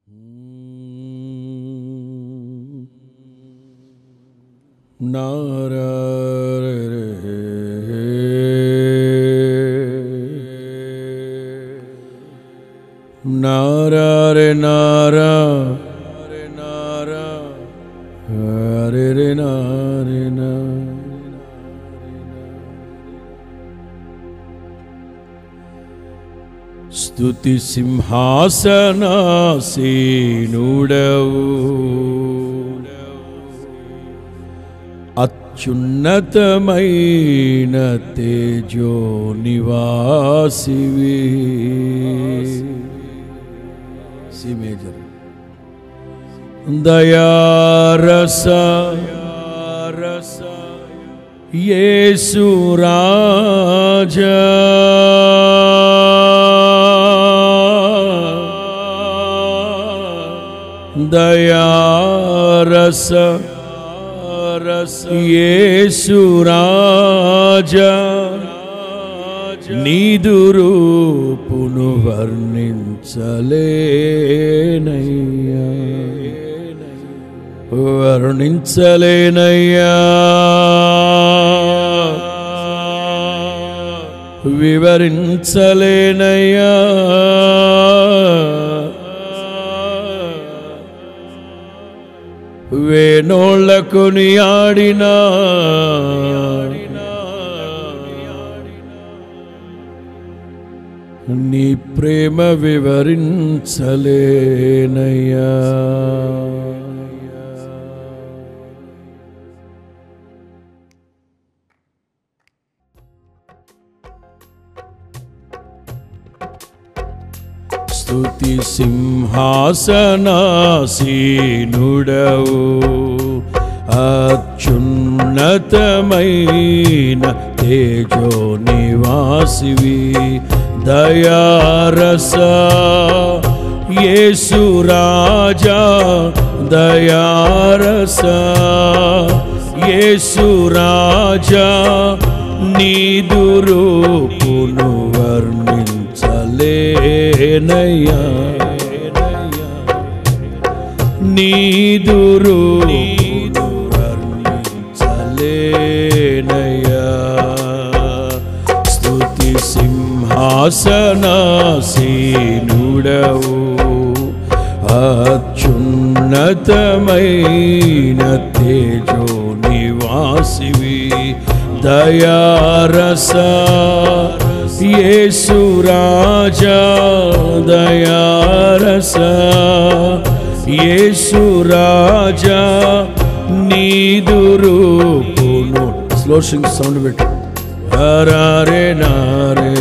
నారే నారా రే నారా హరే రే నారే నా స్తుతి సింహాసనాసీనుడవు అత్యున్నతమైన తేజో నివాసివి సి మేజర్ దయారస రస యేసు రాజా దయారస రస యేసు రాజా నీదు రూపును వర్ణించలేనయ్యా వర్ణించలేనయ్యా వివరించలేనయ్యా వేణోళ్లకు ఆడినా నీ ప్రేమ వివరించలేనయ్యా స్తుతి సింహాసనాసీనుడవు అత్యున్నతమైన తేజో నివాసివి దయారస యేసు రాజా దయారస యేసు రాజా నీదు రూపును వర్ణించలేనయ్యా నీదు రూపును వర్ణించలేనయ్యా స్తుతి సింహాసనాసీనుడవు అత్యున్నతమైన తేజో నివాసివి దయారస యేసు రాజా దయారస యేసు రాజా నీదు రూపును స్లో సింగ్ సౌండ్ పెట్టు హరారే నారే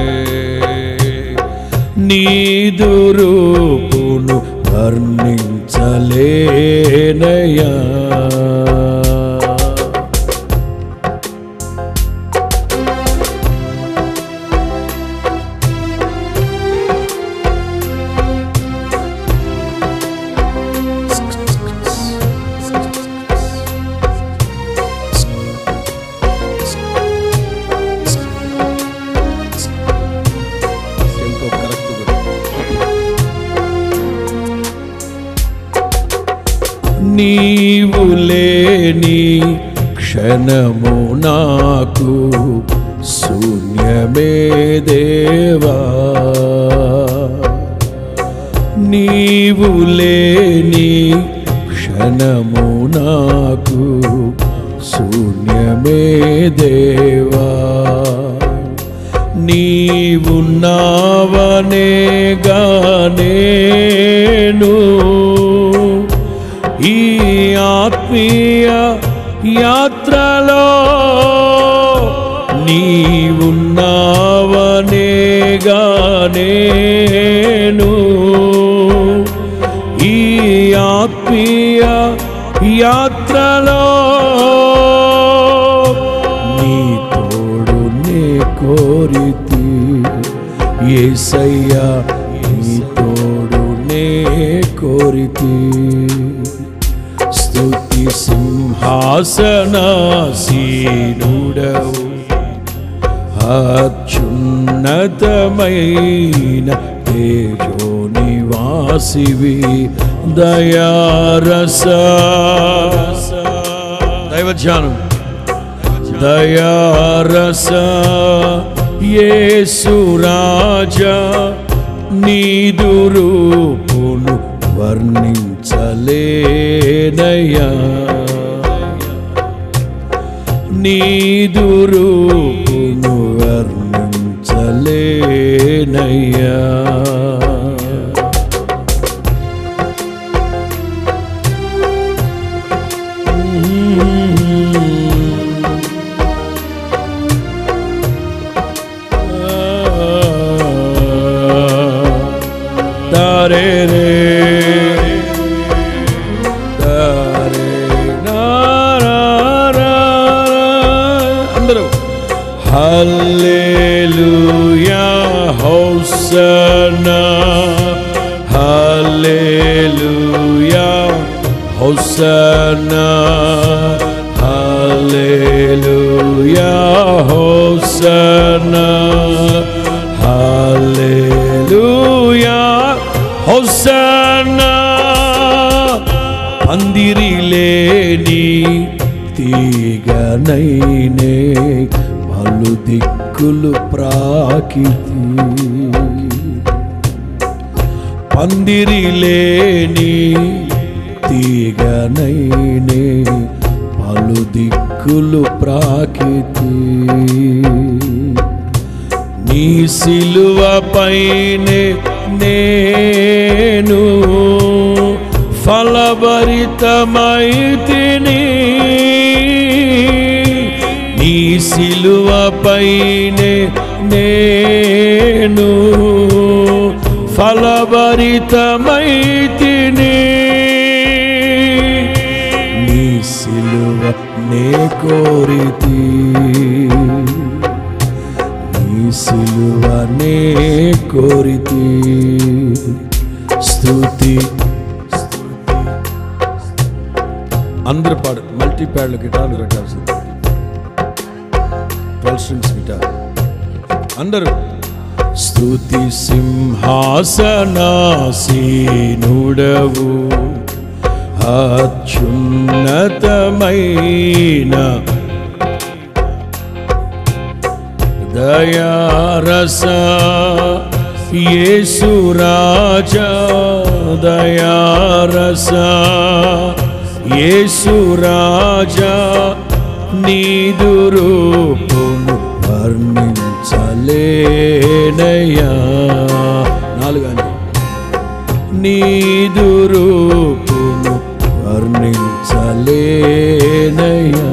నీదు రూపును వర్ణించలేనయ్యా టెంపో కరెక్ట్ నీవు లేని క్షణము నాకు శూన్యమే దేవా నీవు లేని క్షణము నాకు శూన్యమే దేవా నీవున్నావనే గానేను ఈ ఆత్మీయ యాత్రలో నీవున్నావనే గానేను ఈ ఆత్మీయ యాత్రలో నీ తోడు నే కోరితి ఏసయ్యా నీ తోడు నే కోరితి స్తుతి సింహాసనాసీనుడవు అత్యున్నతమైన తేజో నివా నాసివి దయారస దైవధ్యానం దయారస యేసు రాజా నీదు రూపును వర్ణించలేనయ్యా నీదు రూపును వర్ణించలేనయ్యా దారే రే దారే నా రా రా రా. అందరూ hallelujah hosanna hallelujah hosanna hallelujah hosanna hallelujah hosanna పందిరిలేని తీగనైనే పలు దిక్కులు ప్రాకితి పందిరిలేని తీగనైనే పలు దిక్కులు ప్రాకితి నీ సిలువ పైనే నేను ఫలభరితమైతిని నీ సిలువ పైనే నేను ఫలభరితమైతిని నీ సిలువ నే కోరితి నీ సిలువనే కోరితి స్తుతి అందరు పాడు మల్టీ ప్యాడ్లు గిటార్లు కట్టాల్సింది ట్వెల్వ్ స్ట్రింగ్స్ గిటార్ అందరూ స్తుతి సింహాసనాసీనుడవు అత్యున్నతమైన దయారస యేసు రాజా దయారస యేసు రాజా నీదు రూపును వర్ణించలేనయ్యా నాలుగని నీదు రూపును వర్ణించలేనయ్యా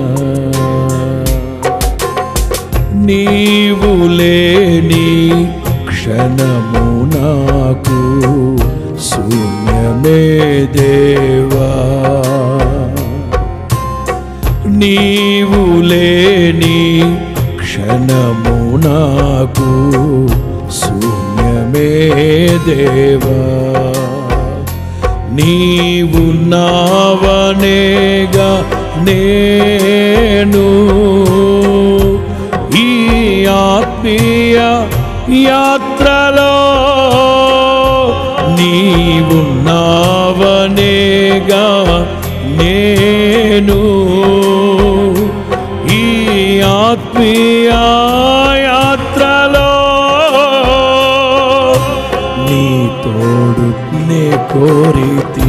నీవు లేని క్షణము నాకు శూన్యమే దేవా నీవు లేని క్షణము నాకు శూన్యమే దేవా నీవు నావనేగా నేను ఈ ఆత్మీయ యాత్రలో నీవు నావనేగా నేను ఈ ఆత్మీయ యాత్రలో నీ తోడు నే కోరితి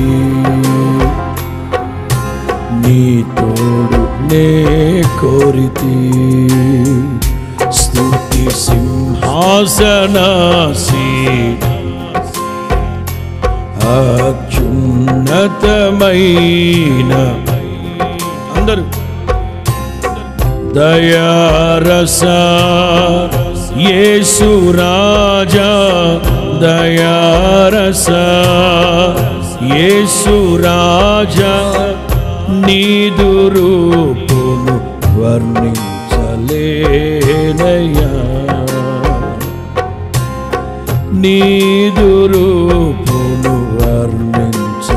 నీ తోడు నే కోరితి స్తుతి సింహాసనాసి అత్యున్నతమైన అందరూ దయారస యేసు రాజా దయారస యేసు రాజా నీదు రూపును వర్ణించలేనయ్యా నీదు రూపును వర్ణించ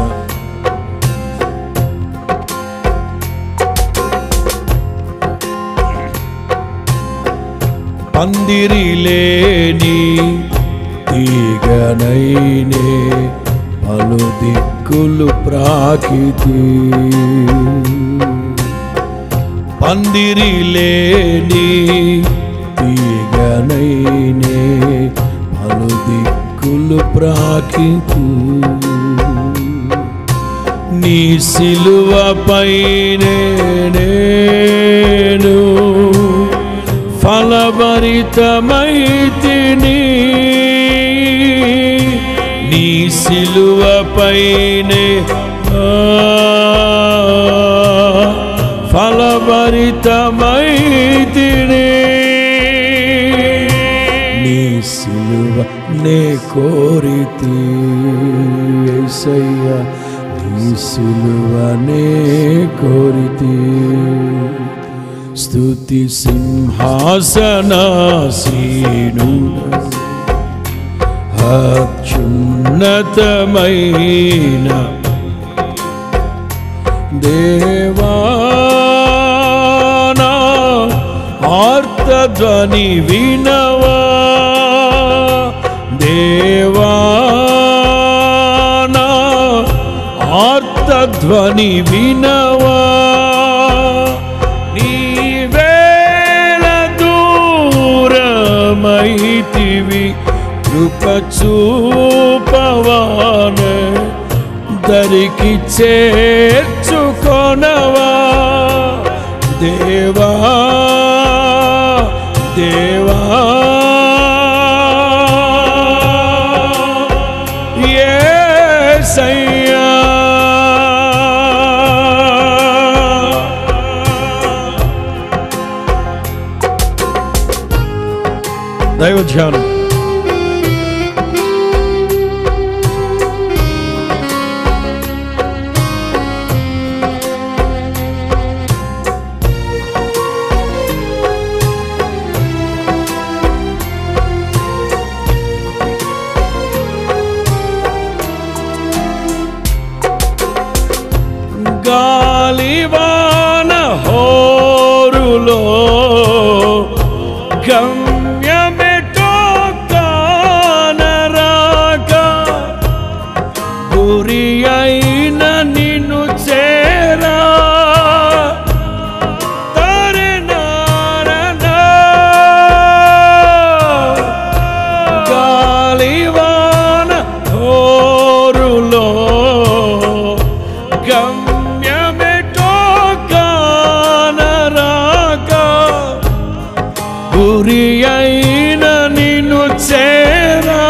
పందిరిలేని తీగనైనే పలు దిక్కులు ప్రాకితి పందిరి లేని తీగనైనే పలు దిక్కులు ప్రాకితి నీ సిలువపైనే నేను ఫలభరితమైతిని నీ సిలువపైనే ఆ, ఫలభరితమైతిని నీ సిలువ నే కోరితి యేసయ్య నీ సిలువనే కోరితి స్తుతి సింహాసనాసీను అత్యున్నతమైన దేవానా ఆర్తధ్వని వినవా దేవానా ఆర్తధ్వని వినవా నీవేళ దూరమైతివి కృప చూపవానే దరికి చేర్చుకొనవా దేవా దేవా యేసయ్యా దైవ ధ్యానం గాలివాన హోరులో గమ్యమెటో కానరాక గురి అయిన నిన్ను చేరా తరినారనా. గాలివాన హోరులో గమ్యమెటో కానరాక గురి అయిన నిన్ను చేరా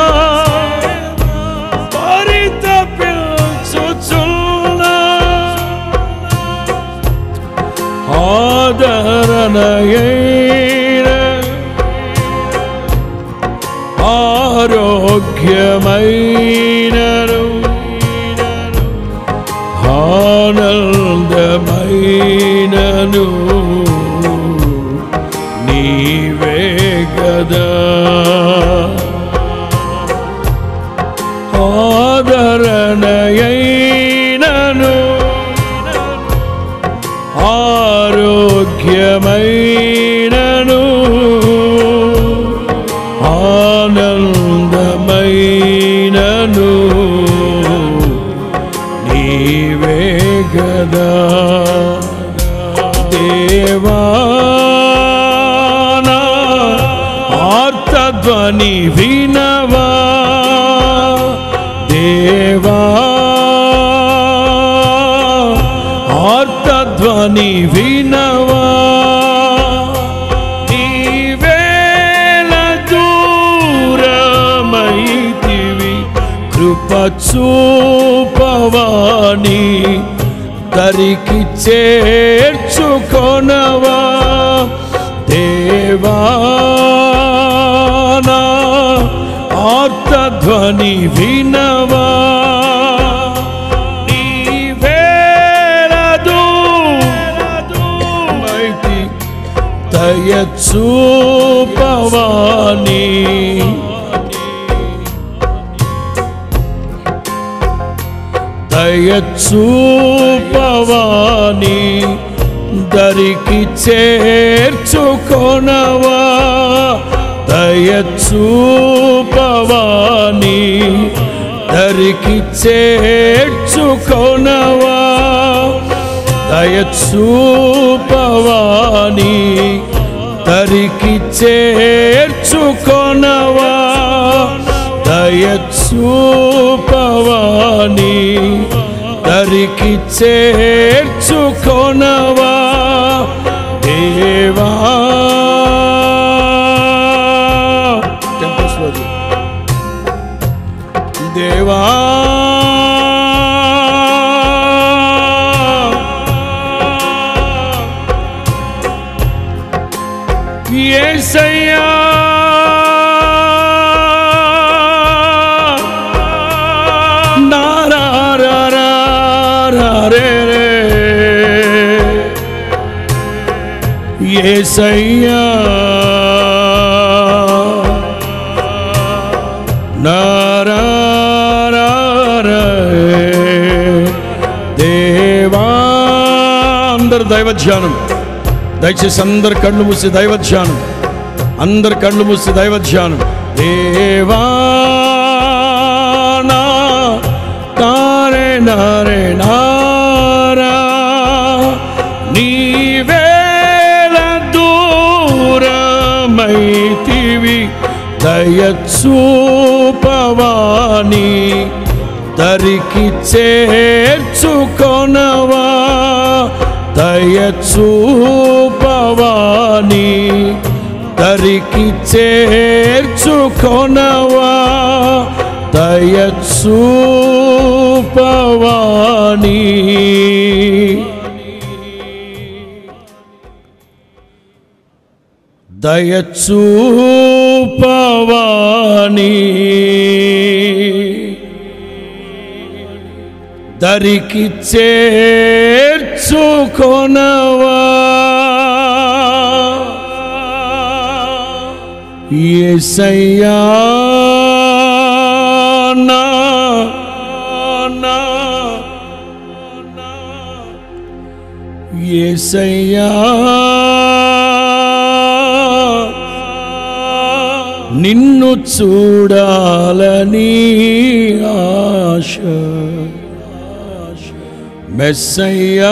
పరిత పిల్చుచున్నా ఆదరణయైన ఆరోగ్యమైనను ఆనందమైనను నీవే గదా ఆదరణయైనను ఆరోగ్యమైనను ఆనందమైనను నీవే గదా దేవానా ఆర్తధ్వని వినవా దేవా ఆర్తధ్వని వినవా నీవేళ దూరమైతివి కృప చూపవాని దరికి చేర్చుకొనవా దేవానా ఆర్తధ్వని వినవా నీవేళ దూరమైతి దయ చూపవాని దయ చూపవాని దరికి చేర్చుకొనవా దయ చూపవాని దరికి చేర్చుకొనవా దయచూపవాని దరికి చేర్చుకొనవా దయచూపవాని దరికి చేర్చుకొనవా దేవా టెంపుల్స్లోకి దేవా యేసయ్యా నారారారారే యేసయ్యా నారారారే దేవా అందరు దైవ ధ్యానం దయచేసి అందరు కళ్ళు మూసి దైవ ధ్యానం అందరు కళ్ళు మూసి దైవ ధ్యానం దేవా నా నారే నారే నారా నీవేల దూరమైతివి దయచూపవాని దరికి చేర్చుకొనవా దయచూపవాని దరికి చేర్చుకొనవా దయచూపవాని దయచూపవాని దరికి చేర్చుకొనవా యేసయ్యా నా నా యేసయ్యా నిన్ను చూడాలని ఆశ మెస్సయ్యా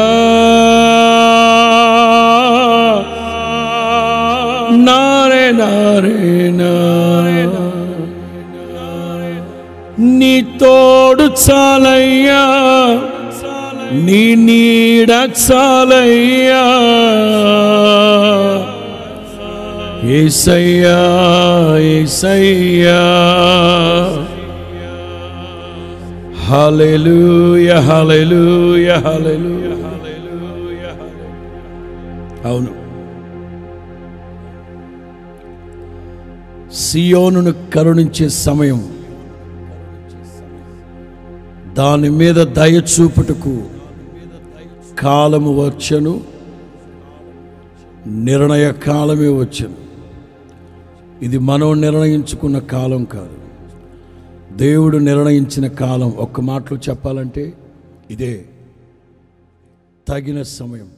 నారే నారే నారే నీ తోడు చాలయ్యా నీ నీడ చాలయ్యా ఏసయ్యా ఏసయ్యా హల్లెలూయా హల్లెలూయా హల్లెలూయా హల్లెలూయా అవును సియోనును కరుణించే సమయం దాని మీద దయ చూపుటకు కాలము వచ్చను నిర్ణయ కాలమే వచ్చను ఇది మనం నిర్ణయించుకున్న కాలం కాదు దేవుడు నిర్ణయించిన కాలం ఒక్క మాటలో చెప్పాలంటే ఇదే తగిన సమయం